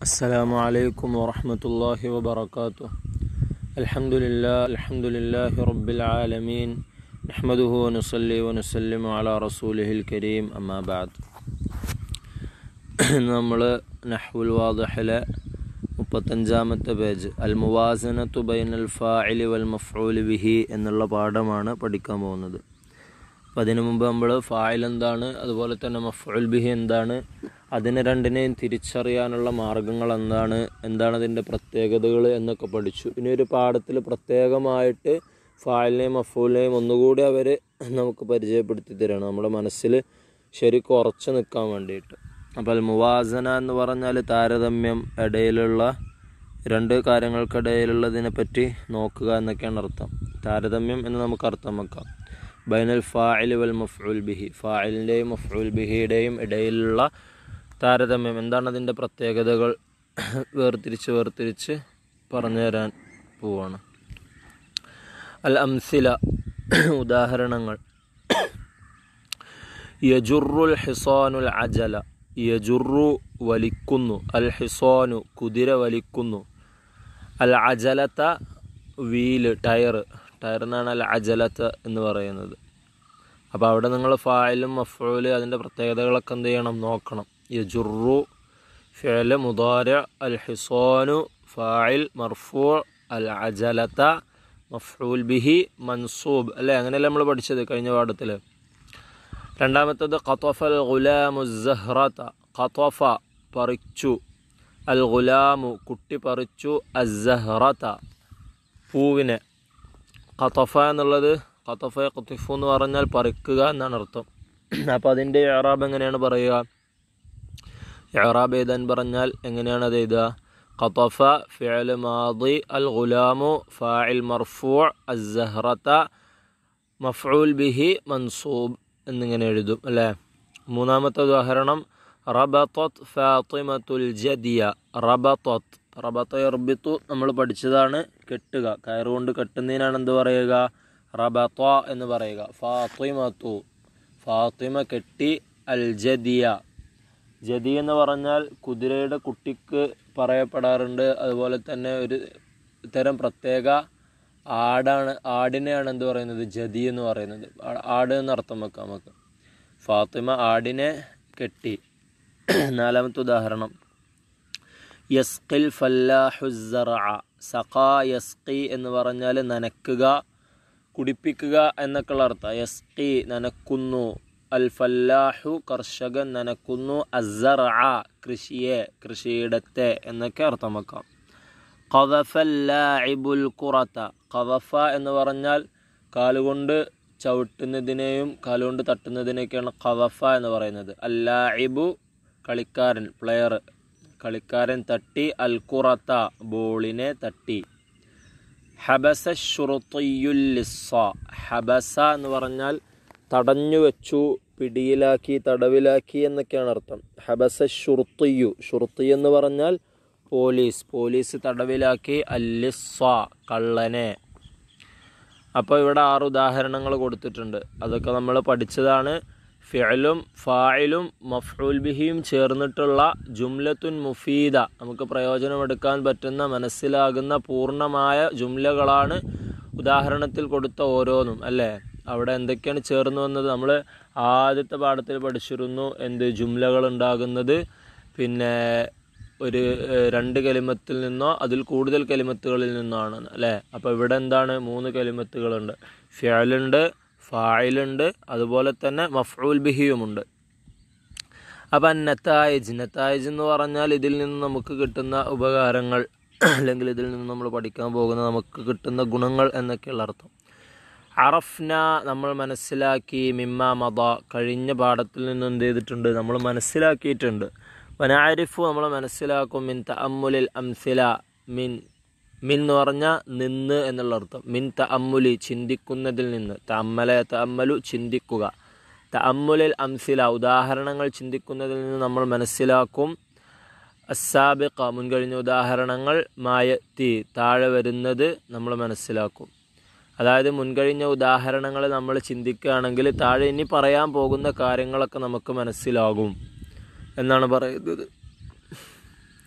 السلام عليكم ورحمة الله وبركاته الحمد لله الحمد لله رب العالمين نحمده ونصلي ونسلم على رسوله الكريم أما بعد നമ്മൾ നഹ്വുൽ വാദഹിലെ മുപ്പത്തഞ്ചാമത്തെ പേജ് അൽ മുവാസനത്തു ബൈനൽ ഫാഇലി വൽ മഫ്ഊലി ബിഹി എന്നുള്ള പാഠമാണ് പഠിക്കാൻ പോകുന്നത് അപ്പം അതിനു മുമ്പ് നമ്മൾ ഫായിൽ എന്താണ് അതുപോലെ തന്നെ മഫ്ഉൽ ബിഹി എന്താണ് അതിനെ രണ്ടിനെയും തിരിച്ചറിയാനുള്ള മാർഗങ്ങൾ എന്താണ് എന്താണ് അതിൻ്റെ പ്രത്യേകതകൾ എന്നൊക്കെ പഠിച്ചു ഇനി ഒരു പാഠത്തിൽ പ്രത്യേകമായിട്ട് ഫായിലിനെയും മഫൂലിനെയും ഒന്നുകൂടി അവർ നമുക്ക് പരിചയപ്പെടുത്തി തരണം നമ്മുടെ മനസ്സിൽ ശരിക്കും ഉറച്ചു നിൽക്കാൻ വേണ്ടിയിട്ട് അപ്പോൾ മുവാസന എന്ന് പറഞ്ഞാൽ താരതമ്യം ഇടയിലുള്ള രണ്ട് കാര്യങ്ങൾക്കിടയിലുള്ളതിനെ പറ്റി നോക്കുക എന്നൊക്കെയാണ് അർത്ഥം താരതമ്യം എന്ന് നമുക്ക് അർത്ഥം വെക്കാം ബൈനൽ ഫാഇൽ വൽ മഫ്ഉൽ ബിഹി ഫായിലിൻ്റെയും മഫ്ഉൽ ബിഹിയുടെയും ഇടയിലുള്ള താരതമ്യം എന്താണ് അതിൻ്റെ പ്രത്യേകതകൾ വേർതിരിച്ച് വേർതിരിച്ച് പറഞ്ഞു തരാൻ പോവാണ് അൽ അംസില ഉദാഹരണങ്ങൾ യജുറുൽ ഹിസാനുൽ അജല യജുറു വലിക്കുന്നു അൽ ഹിസാനു കുതിര വലിക്കുന്നു അൽ അജലത്ത വീല് ടയർ ടയർ എന്നാണ് അൽ അജലത്ത എന്ന് പറയുന്നത് അപ്പോൾ അവിടെ നിങ്ങൾ ഫായിലും മഫൂല് അതിൻ്റെ പ്രത്യേകതകളൊക്കെ എന്ത് ചെയ്യണം നോക്കണം യജുറു ഫിഅല് മുദാര അൽ ഹിസാനു ഫായിൽ മർഫൂ അൽ അജലത്ത മഫ്ഊൽ ബിഹി മൻസൂബ് അല്ലേ അങ്ങനെയല്ലേ നമ്മൾ പഠിച്ചത് കഴിഞ്ഞ പാഠത്തിൽ രണ്ടാമത്തത് ഖത്തഫ അൽ ഗുലാമു സഹ്റത്ത ഖത്തഫ പറിച്ചു അൽ ഗുലാമു കുട്ടി പറിച്ചു അസ്സഹ്റത്ത പൂവിനെ ഖത്തഫ എന്നുള്ളത് ഖത്തഫ ഖത്തിഫു എന്ന് പറഞ്ഞാൽ പറിക്കുക എന്നാണ് അർത്ഥം അപ്പോൾ അതിൻ്റെ ഇറാബ് എങ്ങനെയാണ് പറയുക ഇറാബ് എഴുതാൻ പറഞ്ഞാൽ എങ്ങനെയാണ് അത് എഴുതുക ഖത്തഫ ഫിഅൽ മാദി അൽ ഗുലാമു ഫാഇൽ മർഫൂ അസ്സഹ്റത്ത മഫ്ഊൽ ബിഹി മൻസൂബ് എന്നിങ്ങനെ എഴുതും അല്ലേ മൂന്നാമത്തെ ഉദാഹരണം റബത്തത് ഫാത്തിമത്തുൽ ജദിയ റബത്തത് റബത്ത എർബിത്തു നമ്മൾ പഠിച്ചതാണ് കെട്ടുക കയറുകൊണ്ട് കെട്ടുന്നതിനാണ് എന്ത് പറയുക റബത്ത എന്ന് പറയുക ഫാത്തിമത്തു ഫാത്തിമ കെട്ടി അൽ ജദിയ ജദി എന്ന് പറഞ്ഞാൽ കുതിരയുടെ കുട്ടിക്ക് പറയപ്പെടാറുണ്ട് അതുപോലെ തന്നെ ഒരു തരം പ്രത്യേക ആടാണ് ആടിനെയാണ് എന്ത് പറയുന്നത് ജതി എന്ന് പറയുന്നത് ആട് എന്ന് അർത്ഥം വെക്കാം നമുക്ക് ഫാത്തിമ ആടിനെ കെട്ടി നാലാമത്തെ ഉദാഹരണം യസ്കിൽ ഫല്ലാഹുസറ സഖാ യസ്കി എന്ന് പറഞ്ഞാൽ നനക്കുക കുടിപ്പിക്കുക എന്നൊക്കെയുള്ള അർത്ഥം യസ്കി നനക്കുന്നു അൽ ഫല്ലാഹു കർഷകൻ നനക്കുന്നു അസറ കൃഷിയെ കൃഷിയിടത്തെ എന്നൊക്കെ അർത്ഥം വെക്കാം ഖദഫല്ലാഇബുൽ ഖുറത്ത ഖദഫ എന്ന് പറഞ്ഞാൽ കാലുകൊണ്ട് ചവിട്ടുന്നതിനെയും കാലുകൊണ്ട് തട്ടുന്നതിനെയൊക്കെയാണ് ഖദഫ എന്ന് പറയുന്നത് അല്ലാഇബു കളിക്കാരൻ പ്ലെയർ കളിക്കാരൻ തട്ടി അൽ ഖുറത്ത ബോളിനെ തട്ടി ഹബസ ഷുറുത്തയുല്ലിസ ഹബസ എന്ന് പറഞ്ഞാൽ തടഞ്ഞു വെച്ചു പിടിയിലാക്കി തടവിലാക്കി എന്നൊക്കെയാണ് അർത്ഥം ഹബസ ഷുർത്തിയു ഷുർത്തി എന്ന് പറഞ്ഞാൽ പോലീസ് പോലീസ് തടവിലാക്കി അല്ലിസ്വ കള്ളനെ അപ്പോൾ ഇവിടെ ആറ് ഉദാഹരണങ്ങൾ കൊടുത്തിട്ടുണ്ട് അതൊക്കെ നമ്മൾ പഠിച്ചതാണ് ഫിഅലും ഫായിലും മഫ്ഊൽ ബിഹിയും ചേർന്നിട്ടുള്ള ജുംലത്തുൻ മുഫീദ നമുക്ക് പ്രയോജനമെടുക്കാൻ പറ്റുന്ന മനസ്സിലാകുന്ന പൂർണ്ണമായ ജുംലകളാണ് ഉദാഹരണത്തിൽ കൊടുത്ത ഓരോന്നും അല്ലേ അവിടെ എന്തൊക്കെയാണ് ചേർന്ന് വന്നത് നമ്മൾ ആദ്യത്തെ പാഠത്തിൽ പഠിച്ചിരുന്നു എന്ത് ജുംലകൾ ഉണ്ടാകുന്നത് പിന്നെ ഒരു രണ്ട് കലിമത്തിൽ നിന്നോ അതിൽ കൂടുതൽ കലിമത്തുകളിൽ നിന്നോ ആണ് അല്ലേ അപ്പോൾ ഇവിടെ എന്താണ് മൂന്ന് കലിമത്തുകളുണ്ട് ഫിയലുണ്ട് ഫായിലുണ്ട് അതുപോലെ തന്നെ മഫ്ഊൽ ബിഹിയുമുണ്ട് അപ്പം നത്തായിജ് നത്തായിജ് എന്ന് പറഞ്ഞാൽ ഇതിൽ നിന്ന് നമുക്ക് കിട്ടുന്ന ഉപകാരങ്ങൾ അല്ലെങ്കിൽ ഇതിൽ നിന്ന് നമ്മൾ പഠിക്കാൻ പോകുന്ന നമുക്ക് കിട്ടുന്ന ഗുണങ്ങൾ എന്നൊക്കെയുള്ള അർത്ഥം അറഫ്ന നമ്മൾ മനസ്സിലാക്കി മിമ്മ മത കഴിഞ്ഞ പാഠത്തിൽ നിന്ന് എന്ത് ചെയ്തിട്ടുണ്ട് നമ്മൾ മനസ്സിലാക്കിയിട്ടുണ്ട് വനാരിഫു നമ്മൾ മനസ്സിലാക്കും മിൻ തഅമ്മുലിൽ അംസില മിൻ മിൻ എന്ന് പറഞ്ഞാൽ നിന്ന് എന്നുള്ള അർത്ഥം മിൻ തഅമ്മുലി ചിന്തിക്കുന്നതിൽ നിന്ന് തഅമ്മല തഅമ്മലു ചിന്തിക്കുക തഅമ്മുലിൽ അംസില ഉദാഹരണങ്ങൾ ചിന്തിക്കുന്നതിൽ നിന്ന് നമ്മൾ മനസ്സിലാക്കും അസാബിക്ക മുൻകഴിഞ്ഞ ഉദാഹരണങ്ങൾ മായത്തി താഴെ വരുന്നത് നമ്മൾ മനസ്സിലാക്കും അതായത് മുൻകഴിഞ്ഞ ഉദാഹരണങ്ങൾ നമ്മൾ ചിന്തിക്കുകയാണെങ്കിൽ താഴെ ഇനി പറയാൻ പോകുന്ന കാര്യങ്ങളൊക്കെ നമുക്ക് മനസ്സിലാകും എന്നാണ് പറയുന്നത്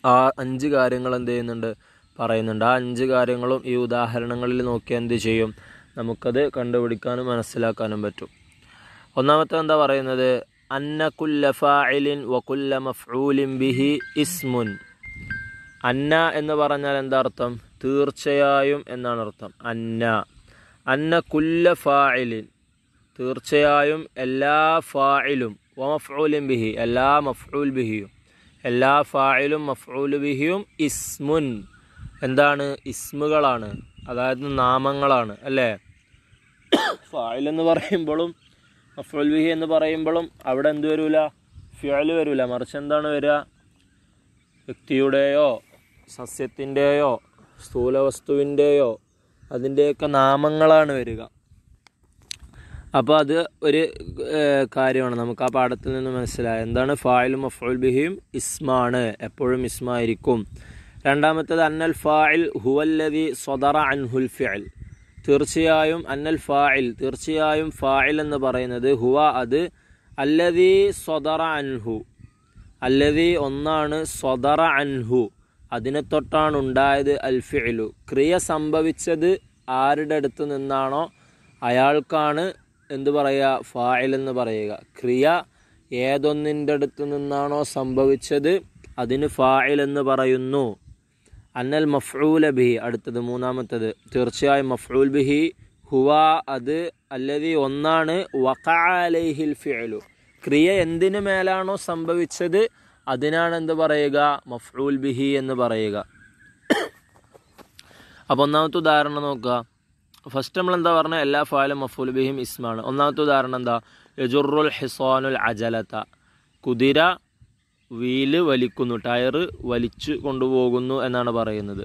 ആ അഞ്ച് കാര്യങ്ങൾ എന്ത് ചെയ്യുന്നുണ്ട് പറയുന്നുണ്ട് ആ അഞ്ച് കാര്യങ്ങളും ഈ ഉദാഹരണങ്ങളിൽ നോക്കിയാൽ എന്ത് ചെയ്യും നമുക്കത് കണ്ടുപിടിക്കാനും മനസ്സിലാക്കാനും പറ്റും ഒന്നാമത്തെ എന്താ പറയുന്നത് അന്ന കുല്ല ഫാഇലിൻ വകുല്ല മഫ്ഊലിൻ ബിഹി ഇസ്മുൻ അന്ന എന്ന് പറഞ്ഞാൽ എന്താ അർത്ഥം തീർച്ചയായും എന്നാണ് അർത്ഥം അന്ന അന്ന കുല്ല ഫാഇലിൻ തീർച്ചയായും എല്ലാ ഫായിലും വ മഫ്ഊലിൻ ബിഹി എല്ലാ മഫ്ഊൽ ബിഹിയും എല്ലാ ഫായിലും മഫ്ഊൽ ബിഹിയും ഇസ്മുൻ എന്താണ് ഇസ്മുകളാണ് അതായത് നാമങ്ങളാണ് അല്ലേ ഫായിൽ എന്ന് പറയുമ്പോഴും മഫ്ഊൽ ബിഹി എന്ന് പറയുമ്പോഴും അവിടെ എന്ത് വരൂല ഫിയൽ വരൂല മറിച്ച് എന്താണ് വരിക വ്യക്തിയുടെയോ സസ്യത്തിൻ്റെയോ സ്ഥൂല വസ്തുവിൻ്റെയോ അതിൻ്റെയൊക്കെ നാമങ്ങളാണ് വരിക അപ്പോൾ അത് ഒരു ഏഹ്, കാര്യമാണ് നമുക്ക് ആ പാഠത്തിൽ നിന്ന് മനസ്സിലായത് എന്താണ് ഫായിലും മഫ്ഊൽ ബിഹിയും ഇസ്മാണ് എപ്പോഴും ഇസ്മായിരിക്കും രണ്ടാമത്തേത് അന്നൽ ഫായിൽ ഹുവല്ലതി സ്വദറ അൻഹുൽ ഫിഅൽ തീർച്ചയായും അന്നൽ ഫായിൽ തീർച്ചയായും ഫായിൽ എന്ന് പറയുന്നത് ഹുവ അത് അല്ലതി സ്വദറ അൻഹു അല്ലതി ഒന്നാണ് സ്വദറ അൻഹു അതിനെ തൊട്ടാണ് ഉണ്ടായത് അൽ ഫിഅലു ക്രിയ സംഭവിച്ചത് ആരുടെ അടുത്ത് നിന്നാണോ അയാൾക്കാണ് എന്ത് പറയുക ഫായിൽ എന്ന് പറയുക ക്രിയ ഏതൊന്നിൻ്റെ അടുത്ത് നിന്നാണോ സംഭവിച്ചത് അതിന് ഫായിൽ എന്ന് പറയുന്നു അന്നൽ മഫ്ഊല ബിഹി അടുത്തത് മൂന്നാമത്തത് തീർച്ചയായും മഫ്ഊൽ ബിഹി ഹുവ അത് അല്ലതി ഒന്നാണ് വഖഅലൈഹിൽ ഫിഅലു ക്രിയ എന്തിനു മേലാണോ സംഭവിച്ചത് അതിനാണ് എന്ത് പറയുക മഫ്ഊൽ ബിഹി എന്ന് പറയുക അപ്പോൾ ഒന്നാമത്തെ ഉദാഹരണം നോക്കുക ഫസ്റ്റ് നമ്മൾ എന്താ പറഞ്ഞ എല്ലാ ഫാലും മഫൂൽ ബിഹിം ഇസ്മാണ് ഒന്നാമത്തെ ഉദാഹരണം എന്താ യജുറുൽ ഹിസാനുൽ അജലത കുതിര വീല് വലിക്കുന്നു ടയറ് വലിച്ചു കൊണ്ടുപോകുന്നു എന്നാണ് പറയുന്നത്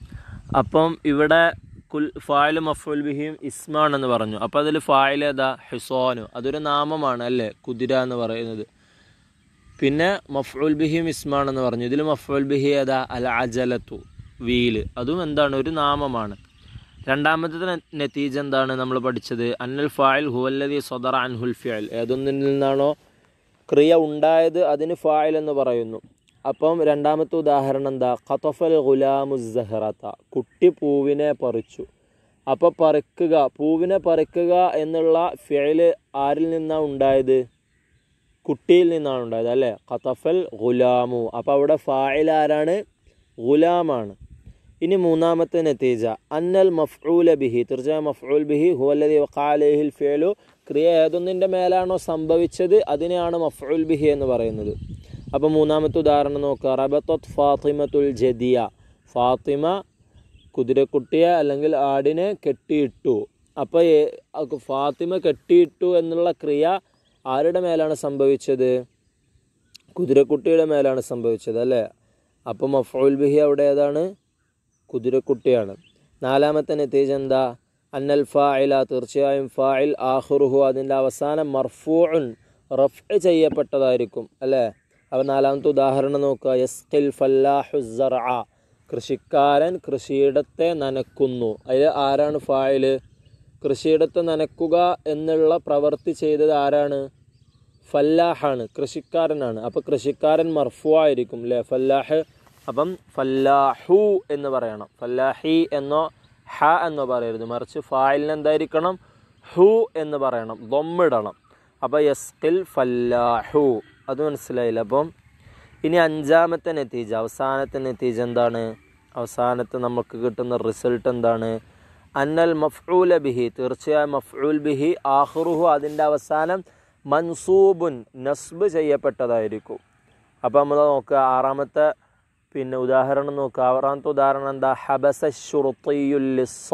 അപ്പം ഇവിടെ കുൽ ഫായിൽ മഫൂൽ ബിഹിം ഇസ്മാണെന്ന് പറഞ്ഞു അപ്പോൾ അതിൽ ഫായിൽ ഏതാ ഹിസോനു അതൊരു നാമമാണ് അല്ലേ കുതിര എന്ന് പറയുന്നത് പിന്നെ മഫ്ഉൽ ബിഹിം ഇസ്മാണെന്ന് പറഞ്ഞു ഇതിൽ മഫ്ഉൽ ബിഹി ഏതാ അൽ അജലത്തു വീല് അതും എന്താണ് ഒരു നാമമാണ് രണ്ടാമത്തെ ന- നതീജ എന്താണ് നമ്മൾ പഠിച്ചത് അന്നൽ ഫായിൽ ഹുവല്ലതി സദറ അൻഹുൽ ഫിയൽ ഏതൊന്നിൽ നിന്നാണോ ക്രിയ ഉണ്ടായത് അതിന് ഫായിൽ എന്ന് പറയുന്നു അപ്പം രണ്ടാമത്തെ ഉദാഹരണം എന്താ ഖത്തഫൽ ഗുലാമുസഹറത്ത കുട്ടി പൂവിനെ പറിച്ചു അപ്പോൾ പറിക്കുക പൂവിനെ പറിക്കുക എന്നുള്ള ഫിയല് ആരിൽ നിന്നാണ് ഉണ്ടായത് കുട്ടിയിൽ നിന്നാണ് ഉണ്ടായത് അല്ലേ ഖത്തഫൽ ഗുലാമു അപ്പോൾ അവിടെ ഫായിൽ ആരാണ് ഗുലാമാണ് ഇനി മൂന്നാമത്തെ നതീജ അന്നൽ മഫ്ഊല ബിഹി തീർച്ചയായും മഫ്ഊൽ ബിഹി ഹുവല്ലതി വഖാലഹിൽ ഫിയലു ക്രിയ ഏതൊന്നിൻ്റെ മേലാണോ സംഭവിച്ചത് അതിനെയാണ് മഫ്ഊൽ ബിഹി എന്ന് പറയുന്നത് അപ്പോൾ മൂന്നാമത്തെ ഉദാഹരണം നോക്കുക റബത്തത് ഫാത്തിമത്തുൽ ജദിയ ഫാത്തിമ കുതിരക്കുട്ടിയെ അല്ലെങ്കിൽ ആടിനെ കെട്ടിയിട്ടു അപ്പോൾ ഫാത്തിമ കെട്ടിയിട്ടു എന്നുള്ള ക്രിയ ആരുടെ മേലാണ് സംഭവിച്ചത് കുതിരക്കുട്ടിയുടെ മേലാണ് സംഭവിച്ചത് അല്ലേ അപ്പോൾ മഫ്ഊൽ ബിഹി അവിടെ ഏതാണ് കുതിരക്കുട്ടിയാണ് നാലാമത്തെ നതീജ എന്താ അന്നൽ ഫായില തീർച്ചയായും ഫായിൽ ആഹുറുഹു അതിൻ്റെ അവസാനം മർഫൂഉൻ റഫ് ചെയ്യപ്പെട്ടതായിരിക്കും അല്ലേ അപ്പോൾ നാലാമത്തെ ഉദാഹരണം നോക്കുക യസ്കിൽ ഫല്ലാഹു സറ കൃഷിക്കാരൻ കൃഷിയിടത്തെ നനക്കുന്നു അതിൽ ആരാണ് ഫായിൽ കൃഷിയിടത്തെ നനക്കുക എന്നുള്ള പ്രവൃത്തി ചെയ്തത് ആരാണ് ഫല്ലാഹാണ് കൃഷിക്കാരനാണ് അപ്പോൾ കൃഷിക്കാരൻ മർഫു ആയിരിക്കും അല്ലേ ഫല്ലാഹ് അപ്പം ഫല്ലാഹു എന്ന് പറയണം ഫല്ലാഹി എന്നോ ഹ എന്നോ പറയരുത് മറിച്ച് ഫായിലിന് എന്തായിരിക്കണം ഹു എന്ന് പറയണം ദൊമ്മിടണം അപ്പോൾ യസ്കിൽ ഫല്ലാഹു അത് മനസ്സിലായില്ല അപ്പം ഇനി അഞ്ചാമത്തെ നതീജ അവസാനത്തെ നതീജ എന്താണ് അവസാനത്തെ നമുക്ക് കിട്ടുന്ന റിസൾട്ട് എന്താണ് അന്നൽ മഫ്ഊല ബിഹി തീർച്ചയായും മഫ്ഊൽ ബിഹി ആഹ്റുഹു അതിൻ്റെ അവസാനം മൻസൂബുൻ നസ്ബ് ചെയ്യപ്പെട്ടതായിരിക്കും അപ്പോൾ നമ്മൾ നോക്കുക ആറാമത്തെ പിന്നെ ഉദാഹരണം നോക്കുക ആറാമത്തെ ഉദാഹരണം എന്താ ഹബസ ഷുറുത്തിയുല്ലിസ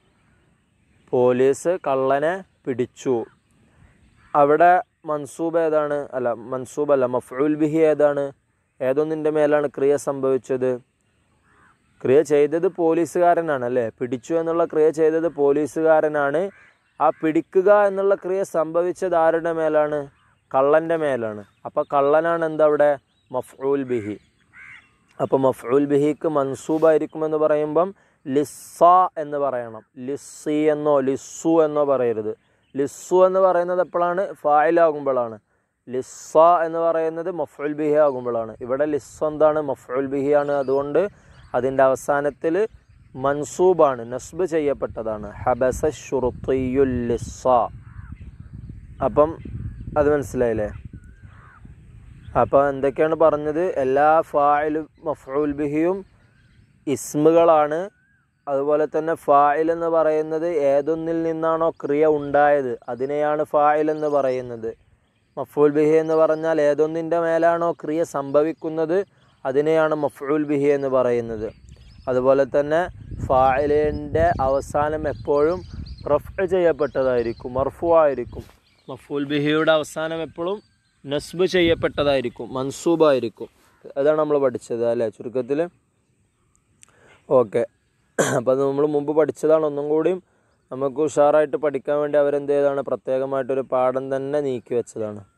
പോലീസ് കള്ളനെ പിടിച്ചു അവിടെ മൻസൂബ് ഏതാണ് അല്ല മൻസൂബ് അല്ല മഫ്ഊൽ ബിഹി ഏതാണ് ഏതൊന്നിൻ്റെ മേലാണ് ക്രിയ സംഭവിച്ചത് ക്രിയ ചെയ്തത് പോലീസുകാരനാണ് അല്ലേ പിടിച്ചു എന്നുള്ള ക്രിയ ചെയ്തത് പോലീസുകാരനാണ് ആ പിടിക്കുക എന്നുള്ള ക്രിയ സംഭവിച്ചത് ആരുടെ മേലാണ് കള്ളൻ്റെ മേലാണ് അപ്പോൾ കള്ളനാണ് എന്താ അവിടെ മഫ്ഊൽ ബിഹി അപ്പോൾ മഫ്ഊൽ ബിഹിക്ക് മൻസൂബായിരിക്കുമെന്ന് പറയുമ്പം ലിസ്സ എന്ന് പറയണം ലിസ്സി എന്നോ ലിസ്സു എന്നോ പറയരുത് ലിസ്സു എന്ന് പറയുന്നത് എപ്പോഴാണ് ഫായിലാകുമ്പോഴാണ് ലിസ്സ എന്ന് പറയുന്നത് മഫ്ഉൽ ബിഹി ആകുമ്പോഴാണ് ഇവിടെ ലിസ്സ എന്താണ് മഫ്ഉൽ ബിഹി ആണ് അതുകൊണ്ട് അതിൻ്റെ അവസാനത്തിൽ മൻസൂബാണ് നസ്ബ് ചെയ്യപ്പെട്ടതാണ് ഹബസ ഷുറുത്തിയുൽ ലിസ്സ അപ്പം അത് മനസ്സിലായില്ലേ അപ്പോൾ എന്തൊക്കെയാണ് പറഞ്ഞത് എല്ലാ ഫായിലും മഫ്ഊൽ ബിഹിയും ഇസ്മുകളാണ് അതുപോലെ തന്നെ ഫായിൽ എന്ന് പറയുന്നത് ഏതൊന്നിൽ നിന്നാണോ ക്രിയ ഉണ്ടായത് അതിനെയാണ് ഫായിൽ എന്ന് പറയുന്നത് മഫ്ഊൽ ബിഹി എന്ന് പറഞ്ഞാൽ ഏതൊന്നിൻ്റെ മേലാണോ ക്രിയ സംഭവിക്കുന്നത് അതിനെയാണ് മഫ്ഊൽ ബിഹി എന്ന് പറയുന്നത് അതുപോലെ തന്നെ ഫായിലിൻ്റെ അവസാനം എപ്പോഴും റഫ് ചെയ്യപ്പെട്ടതായിരിക്കും മർഫു ആയിരിക്കും മഫ്ഊൽ ബിഹിയുടെ അവസാനം എപ്പോഴും നസ്ബ് ചെയ്യപ്പെട്ടതായിരിക്കും മൻസൂബായിരിക്കും അതാണ് നമ്മൾ പഠിച്ചത് അല്ലേ ചുരുക്കത്തിൽ ഓക്കെ അപ്പോൾ അത് നമ്മൾ മുമ്പ് പഠിച്ചതാണ് ഒന്നും കൂടിയും നമുക്ക് ഉഷാറായിട്ട് പഠിക്കാൻ വേണ്ടി അവരെന്ത് ചെയ്തതാണ് പ്രത്യേകമായിട്ടൊരു പാഠം തന്നെ നീക്കി വെച്ചതാണ്